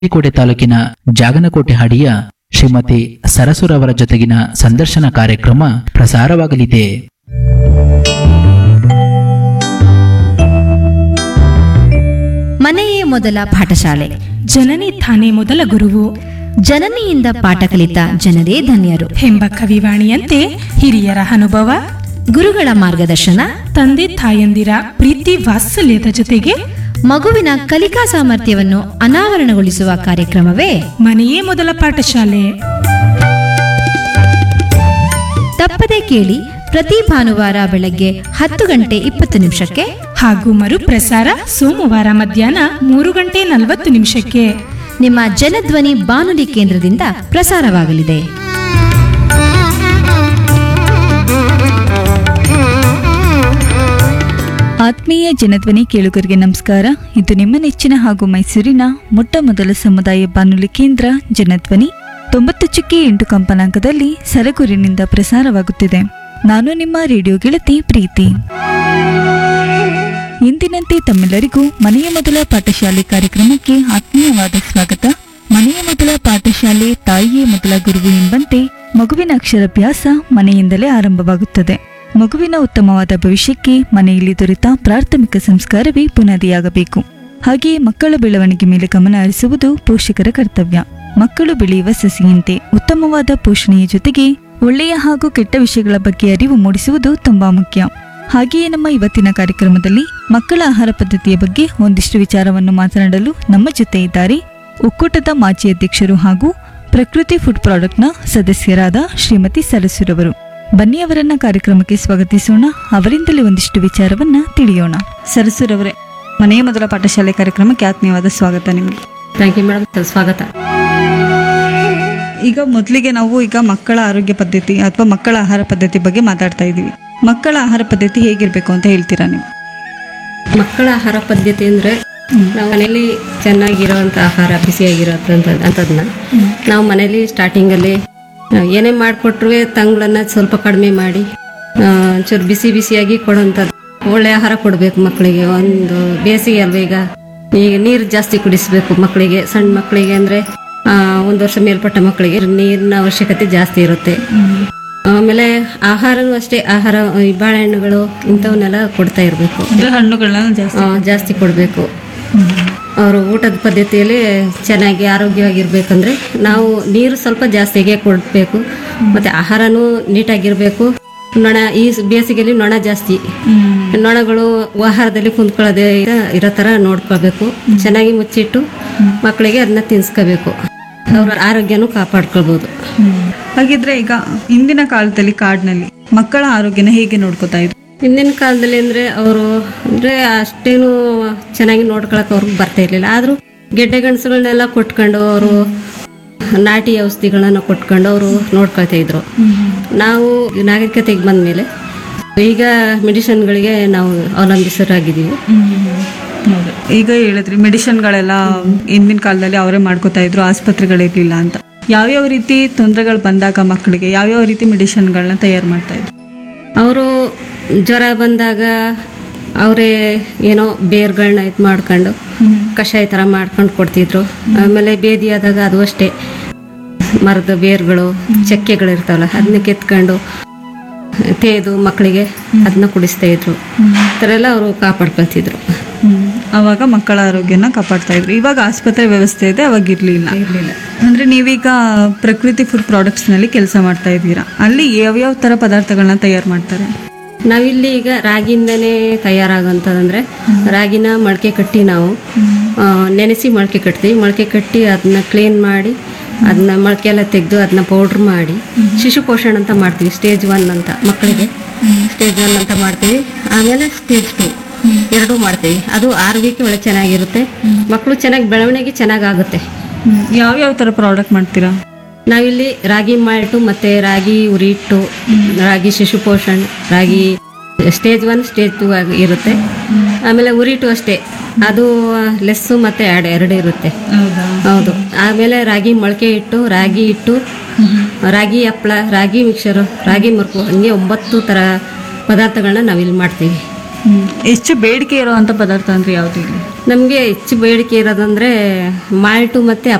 ಕೋಟೆ ತಾಲೂಕಿನ ಜಾಗನಕೋಟೆ ಹಾಡಿಯ ಶ್ರೀಮತಿ ಸರಸುರವರ ಜೊತೆಗಿನ ಸಂದರ್ಶನ ಕಾರ್ಯಕ್ರಮ ಪ್ರಸಾರವಾಗಲಿದೆ ಮನೆಯೇ ಮೊದಲ ಪಾಠಶಾಲೆ ಜನನಿ ತಾನೇ ಮೊದಲ ಗುರುವು ಜನನಿಯಿಂದ ಪಾಠ ಕಲಿತ ಜನರೇ ಧನ್ಯರು ಎಂಬ ಕವಿವಾಣಿಯಂತೆ ಹಿರಿಯರ ಅನುಭವ ಗುರುಗಳ ಮಾರ್ಗದರ್ಶನ ತಂದೆ ತಾಯಂದಿರ ಪ್ರೀತಿ ವಾತ್ಸಲ್ಯದ ಜೊತೆಗೆ ಮಗುವಿನ ಕಲಿಕಾ ಸಾಮರ್ಥ್ಯವನ್ನು ಅನಾವರಣಗೊಳಿಸುವ ಕಾರ್ಯಕ್ರಮವೇ ಮನೆಯೇ ಮೊದಲ ಪಾಠಶಾಲೆ ತಪ್ಪದೆ ಕೇಳಿ ಪ್ರತಿ ಭಾನುವಾರ ಬೆಳಗ್ಗೆ ಹತ್ತು ಗಂಟೆ ಇಪ್ಪತ್ತು ನಿಮಿಷಕ್ಕೆ ಹಾಗೂ ಮರುಪ್ರಸಾರ ಸೋಮವಾರ ಮಧ್ಯಾಹ್ನ ಮೂರು ಗಂಟೆ ನಲವತ್ತು ನಿಮಿಷಕ್ಕೆ ನಿಮ್ಮ ಜನಧ್ವನಿ ಬಾನುಲಿ ಕೇಂದ್ರದಿಂದ ಪ್ರಸಾರವಾಗಲಿದೆ ಆತ್ಮೀಯ ಜನಧ್ವನಿ ಕೇಳುಗರಿಗೆ ನಮಸ್ಕಾರ ಇದು ನಿಮ್ಮ ನೆಚ್ಚಿನ ಹಾಗೂ ಮೈಸೂರಿನ ಮೊಟ್ಟ ಮೊದಲ ಸಮುದಾಯ ಬಾನುಲಿ ಕೇಂದ್ರ ಜನಧ್ವನಿ ತೊಂಬತ್ತು ಚುಕ್ಕಿ ಎಂಟು ಕಂಪನಾಂಕದಲ್ಲಿ ಸರಗೂರಿನಿಂದ ಪ್ರಸಾರವಾಗುತ್ತಿದೆ ನಾನು ನಿಮ್ಮ ರೇಡಿಯೋ ಗೆಳತಿ ಪ್ರೀತಿ ಎಂದಿನಂತೆ ತಮ್ಮೆಲ್ಲರಿಗೂ ಮನೆಯ ಮೊದಲ ಪಾಠಶಾಲೆ ಕಾರ್ಯಕ್ರಮಕ್ಕೆ ಆತ್ಮೀಯವಾದ ಸ್ವಾಗತ ಮನೆಯ ಮೊದಲ ಪಾಠಶಾಲೆ ತಾಯಿಯೇ ಮೊದಲ ಗುರುವು ಎಂಬಂತೆ ಮಗುವಿನ ಅಕ್ಷರಾಭ್ಯಾಸ ಮನೆಯಿಂದಲೇ ಆರಂಭವಾಗುತ್ತದೆ ಮಗುವಿನ ಉತ್ತಮವಾದ ಭವಿಷ್ಯಕ್ಕೆ ಮನೆಯಲ್ಲಿ ದೊರೆತ ಪ್ರಾಥಮಿಕ ಸಂಸ್ಕಾರವೇ ಬುನಾದಿಯಾಗಬೇಕು ಹಾಗೆಯೇ ಮಕ್ಕಳ ಬೆಳವಣಿಗೆ ಮೇಲೆ ಗಮನ ಹರಿಸುವುದು ಪೋಷಕರ ಕರ್ತವ್ಯ ಮಕ್ಕಳು ಬೆಳೆಯುವ ಸಸಿಯಂತೆ ಉತ್ತಮವಾದ ಪೋಷಣೆಯ ಜೊತೆಗೆ ಒಳ್ಳೆಯ ಹಾಗೂ ಕೆಟ್ಟ ವಿಷಯಗಳ ಬಗ್ಗೆ ಅರಿವು ಮೂಡಿಸುವುದು ತುಂಬಾ ಮುಖ್ಯ ಹಾಗೆಯೇ ನಮ್ಮ ಇವತ್ತಿನ ಕಾರ್ಯಕ್ರಮದಲ್ಲಿ ಮಕ್ಕಳ ಆಹಾರ ಪದ್ಧತಿಯ ಬಗ್ಗೆ ಒಂದಿಷ್ಟು ವಿಚಾರವನ್ನು ಮಾತನಾಡಲು ನಮ್ಮ ಜೊತೆ ಇದ್ದಾರೆ ಒಕ್ಕೂಟದ ಮಾಜಿ ಅಧ್ಯಕ್ಷರು ಹಾಗೂ ಪ್ರಕೃತಿ ಫುಡ್ ಪ್ರಾಡಕ್ಟ್ನ ಸದಸ್ಯರಾದ ಶ್ರೀಮತಿ ಸರಸುರವರು ಬನ್ನಿ ಅವರನ್ನ ಕಾರ್ಯಕ್ರಮಕ್ಕೆ ಸ್ವಾಗತಿಸೋಣ ಅವರಿಂದಲೇ ಒಂದಿಷ್ಟು ವಿಚಾರವನ್ನ ತಿಳಿಯೋಣ ಸರಸುರವರೇ ಮನೆಯ ಮೊದಲ ಪಾಠಶಾಲೆ ಕಾರ್ಯಕ್ರಮಕ್ಕೆ ಆತ್ಮೀಯವಾದ ಸ್ವಾಗತ ನಿಮಗೆ ಥ್ಯಾಂಕ್ ಯು ಮೇಡಮ್ ಸ್ವಾಗತ ಈಗ ಮೊದಲಿಗೆ ನಾವು ಈಗ ಮಕ್ಕಳ ಆರೋಗ್ಯ ಪದ್ಧತಿ ಅಥವಾ ಮಕ್ಕಳ ಆಹಾರ ಪದ್ಧತಿ ಬಗ್ಗೆ ಮಾತಾಡ್ತಾ ಇದ್ದೀವಿ ಮಕ್ಕಳ ಆಹಾರ ಪದ್ಧತಿ ಹೇಗಿರ್ಬೇಕು ಅಂತ ಹೇಳ್ತೀರಾ ನೀವು ಮಕ್ಕಳ ಆಹಾರ ಪದ್ಧತಿ ಅಂದರೆ ನಾವು ಮನೇಲಿ ಚೆನ್ನಾಗಿರೋವಂಥ ಆಹಾರ ಬಿಸಿಯಾಗಿರೋಂಥ ಅಂಥದ್ದನ್ನ ನಾವು ಮನೇಲಿ ಸ್ಟಾರ್ಟಿಂಗಲ್ಲಿ ಏನೇ ಮಾಡಿಕೊಟ್ರು ತಂಗಳನ್ನ ಸ್ವಲ್ಪ ಕಡಿಮೆ ಮಾಡಿ ಆ, ಒಂಚೂರು ಬಿಸಿ ಬಿಸಿಯಾಗಿ ಕೊಡೋಂಥದ್ದು ಒಳ್ಳೆ ಆಹಾರ ಕೊಡಬೇಕು ಮಕ್ಕಳಿಗೆ ಒಂದು ಬೇಸಿಗೆ ಅಲ್ವ ಈಗ ಈಗ ನೀರು ಜಾಸ್ತಿ ಕುಡಿಸ್ಬೇಕು ಮಕ್ಕಳಿಗೆ ಸಣ್ಣ ಮಕ್ಕಳಿಗೆ ಅಂದರೆ ಒಂದು ವರ್ಷ ಮೇಲ್ಪಟ್ಟ ಮಕ್ಕಳಿಗೆ ನೀರಿನ ಅವಶ್ಯಕತೆ ಜಾಸ್ತಿ ಇರುತ್ತೆ ಆಮೇಲೆ ಆಹಾರನೂ ಅಷ್ಟೇ ಆಹಾರ ಈ ಬಾಳೆಹಣ್ಣುಗಳು ಇಂಥವನ್ನೆಲ್ಲ ಕೊಡ್ತಾ ಇರಬೇಕು ಹಣ್ಣುಗಳನ್ನ ಜಾಸ್ತಿ ಜಾಸ್ತಿ ಕೊಡಬೇಕು ಅವರು ಊಟದ ಪದ್ಧತಿಯಲ್ಲಿ ಚೆನ್ನಾಗಿ ಆರೋಗ್ಯವಾಗಿರ್ಬೇಕಂದ್ರೆ ನಾವು ನೀರು ಸ್ವಲ್ಪ ಜಾಸ್ತಿಗೆ ಕೊಡಬೇಕು ಮತ್ತೆ ಆಹಾರನೂ ನೀಟಾಗಿರಬೇಕು ನೊಣ ಈ ಬೇಸಿಗೆಯಲ್ಲಿ ನೊಣ ಜಾಸ್ತಿ ನೊಣಗಳು ಆಹಾರದಲ್ಲಿ ಕುಂತ್ಕೊಳ್ಳೋದೇ ಇರೋ ಥರ ನೋಡ್ಕೋಬೇಕು ಚೆನ್ನಾಗಿ ಮುಚ್ಚಿಟ್ಟು ಮಕ್ಕಳಿಗೆ ಅದನ್ನ ತಿನ್ಸ್ಕೋಬೇಕು ಅವ್ರ ಆರೋಗ್ಯನೂ ಕಾಪಾಡ್ಕೊಳ್ಬೋದು ಹಾಗಿದ್ರೆ ಈಗ ಇಂದಿನ ಕಾಲದಲ್ಲಿ ಕಾಡಿನಲ್ಲಿ ಮಕ್ಕಳ ಆರೋಗ್ಯನ ಹೇಗೆ ನೋಡ್ಕೋತಾ ಇದ್ರು ಹಿಂದಿನ ಕಾಲದಲ್ಲಿ ಅಂದ್ರೆ ಅವರು ಅಂದ್ರೆ ಅಷ್ಟೇನು ಚೆನ್ನಾಗಿ ನೋಡ್ಕೊಳಕ್ ಅವ್ರಿಗೆ ಬರ್ತಾ ಇರ್ಲಿಲ್ಲ ಆದ್ರೂ ಗೆಡ್ಡೆ ಗೆಣಸುಗಳನ್ನೆಲ್ಲ ಕೊಟ್ಕೊಂಡು ಅವರು ನಾಟಿ ಔಷಧಿಗಳನ್ನ ಕೊಟ್ಕೊಂಡು ಅವರು ನೋಡ್ಕೊಳ್ತಾ ಇದ್ರು ನಾವು ನಾಗರಿಕತೆಗೆ ಬಂದ್ಮೇಲೆ ಈಗ ಮೆಡಿಸಿನ್ಗಳಿಗೆ ನಾವು ಅವಲಂಬಿಸರಾಗಿದ್ದೀವಿ ಈಗ ಹೇಳಿದ್ರಿ ಮೆಡಿಸಿನ್ಗಳೆಲ್ಲ ಇಂದಿನ ಕಾಲದಲ್ಲಿ ಅವರೇ ಮಾಡ್ಕೋತಾ ಇದ್ರು ಆಸ್ಪತ್ರೆಗಳಿರ್ಲಿಲ್ಲ ಅಂತ ಯಾವ್ಯಾವ ರೀತಿ ತೊಂದರೆಗಳು ಬಂದಾಗ ಮಕ್ಕಳಿಗೆ ಯಾವ್ಯಾವ ರೀತಿ ಮೆಡಿಸಿನ್ಗಳನ್ನ ತಯಾರು ಮಾಡ್ತಾ ಇದ್ರು ಅವರು ಜ್ವರ ಬಂದಾಗ ಅವರೇ ಏನೋ ಬೇರ್ಗಳನ್ನ ಇದು ಮಾಡ್ಕೊಂಡು ಕಷಾಯ ಥರ ಮಾಡ್ಕೊಂಡು ಕೊಡ್ತಿದ್ರು ಆಮೇಲೆ ಬೇದಿ ಆದಾಗ ಅದು ಅಷ್ಟೇ ಮರದ ಬೇರ್ಗಳು ಚಕ್ಕೆಗಳು ಇರ್ತಾವಲ್ಲ ಅದನ್ನ ಕೆತ್ಕೊಂಡು ತೇದು ಮಕ್ಕಳಿಗೆ ಅದನ್ನ ಕುಡಿಸ್ತಾ ಇದ್ರು ಈ ಥರ ಎಲ್ಲ ಅವರು ಕಾಪಾಡ್ಕೊಳ್ತಿದ್ರು ಅವಾಗ ಮಕ್ಕಳ ಆರೋಗ್ಯನ ಕಾಪಾಡ್ತಾ ಇದ್ರು ಇವಾಗ ಆಸ್ಪತ್ರೆ ವ್ಯವಸ್ಥೆ ಇದೆ ಅವಾಗ ಇರ್ಲಿಲ್ಲ ಇರಲಿಲ್ಲ ಅಂದ್ರೆ ನೀವೀಗ ಪ್ರಕೃತಿ ಫುಡ್ ಪ್ರಾಡಕ್ಟ್ಸ್ ನಲ್ಲಿ ಕೆಲಸ ಮಾಡ್ತಾ ಇದ್ದೀರಾ ಅಲ್ಲಿ ಯಾವ್ಯಾವ ತರ ಪದಾರ್ಥಗಳನ್ನ ತಯಾರು ಮಾಡ್ತಾರೆ ನಾವಿಲ್ಲಿ ಈಗ ರಾಗಿಯಿಂದನೇ ತಯಾರಾಗೋಂಥದ್ದಂದ್ರೆ ರಾಗಿನ ಮೊಳಕೆ ಕಟ್ಟಿ ನಾವು ಆ, ನೆನೆಸಿ ಮೊಳಕೆ ಕಟ್ತೀವಿ ಮೊಳಕೆ ಕಟ್ಟಿ ಅದನ್ನ ಕ್ಲೀನ್ ಮಾಡಿ ಅದನ್ನ ಮೊಳಕೆ ಎಲ್ಲ ತೆಗೆದು ಅದನ್ನ ಪೌಡ್ರ್ ಮಾಡಿ ಶಿಶು ಪೋಷಣ ಅಂತ ಮಾಡ್ತೀವಿ ಸ್ಟೇಜ್ ಒನ್ ಅಂತ ಮಕ್ಕಳಿಗೆ ಸ್ಟೇಜ್ ಒನ್ ಅಂತ ಮಾಡ್ತೀವಿ ಆಮೇಲೆ ಸ್ಟೇಜ್ ಟು ಎರಡೂ ಮಾಡ್ತೀವಿ ಅದು ಆರೋಗ್ಯಕ್ಕೆ ಒಳ್ಳೆ ಚೆನ್ನಾಗಿರುತ್ತೆ ಮಕ್ಕಳು ಚೆನ್ನಾಗಿ ಬೆಳವಣಿಗೆ ಚೆನ್ನಾಗಾಗುತ್ತೆ ಯಾವ್ಯಾವ ತರ ಪ್ರಾಡಕ್ಟ್ ಮಾಡ್ತೀರಾ ನಾವಿಲ್ಲಿ ರಾಗಿ ಮಾಲ್ಟು ಮತ್ತೆ ರಾಗಿ ಉರಿಟ್ಟು ರಾಗಿ ಶಿಶು ಪೋಷಣ್ ರಾಗಿ ಸ್ಟೇಜ್ ಒನ್ ಸ್ಟೇಜ್ ಟು ಆಗಿ ಇರುತ್ತೆ ಆಮೇಲೆ ಉರಿಟ್ಟು ಅಷ್ಟೇ ಅದು ಲೆಸ್ಸು ಮತ್ತೆ ಎರಡು ಎರಡು ಇರುತ್ತೆ ಹೌದಾ ಹೌದು ಆಮೇಲೆ ರಾಗಿ ಮೊಳಕೆ ಇಟ್ಟು ರಾಗಿ ಇಟ್ಟು ರಾಗಿ ಹಪ್ಪಳ ರಾಗಿ ಮಿಕ್ಸರು ರಾಗಿ ಮುರುಕು ಹಂಗೆ ಒಂಬತ್ತು ಥರ ಪದಾರ್ಥಗಳನ್ನ ನಾವಿಲ್ಲಿ ಮಾಡ್ತೀವಿ ಹ್ಮ್. ಹೆಚ್ಚು ಬೇಡಿಕೆ ಇರುವಂತ ಪದಾರ್ಥ ಅಂದ್ರೆ ಯಾವ್ದು ಇಲ್ಲಿ ನಮಗೆ ಹೆಚ್ಚು ಬೇಡಿಕೆ ಇರೋದಂದ್ರೆ ಮಾಲ್ಟು ಮತ್ತು